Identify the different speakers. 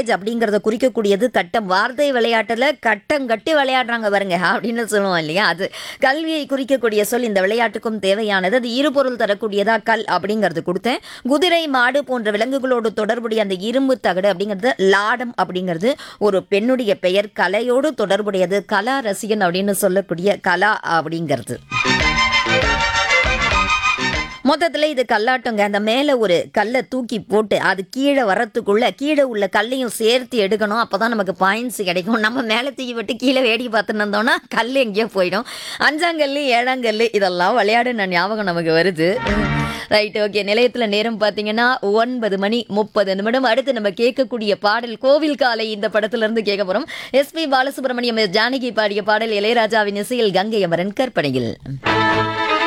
Speaker 1: stage அப்படிங்கறத குறிக்கக்கூடியது கட்டம் வார்த்தை விளையாட்டுல கட்டம் கட்டி விளையாடுறாங்க பாருங்க அப்படின்னு சொல்லுவோம் இல்லையா அது கல்வியை குறிக்கக்கூடிய சொல் இந்த விளையாட்டுக்கும் தேவையானது அது இருபொருள் தரக்கூடியதா கல் அப்படிங்கிறது கொடுத்தேன் குதிரை மாடு போன்ற விலங்குகளோடு தொடர்புடைய அந்த இரும்பு தகடு அப்படிங்கிறது லாடம் அப்படிங்கிறது ஒரு பெண்ணுடைய பெயர் கலையோடு தொடர்புடையது கலா ரசிகன் அப்படின்னு சொல்லக்கூடிய கலா அப்படிங்கிறது மொத்தத்தில் இது கல்லாட்டங்க அந்த மேலே ஒரு கல்லை தூக்கி போட்டு அது கீழே வரத்துக்குள்ள கீழே உள்ள கல்லையும் சேர்த்து எடுக்கணும் அப்போ தான் நமக்கு பாயிண்ட்ஸ் கிடைக்கும் நம்ம மேலே தூக்கி விட்டு கீழே வேடி பார்த்துன்னு இருந்தோம்னா கல் எங்கேயோ போயிடும் அஞ்சாங்கல் ஏழாங்கல் இதெல்லாம் விளையாடுன ஞாபகம் நமக்கு வருது ரைட் ஓகே நிலையத்தில் நேரம் பார்த்தீங்கன்னா ஒன்பது மணி முப்பது நிமிடம் அடுத்து நம்ம கேட்கக்கூடிய பாடல் கோவில் காலை இந்த படத்துல இருந்து கேட்க போகிறோம் எஸ்பி பாலசுப்ரமணியம் ஜானகி பாடிய பாடல் இளையராஜாவின் இசையில் கங்கை அமரன் கற்பனையில்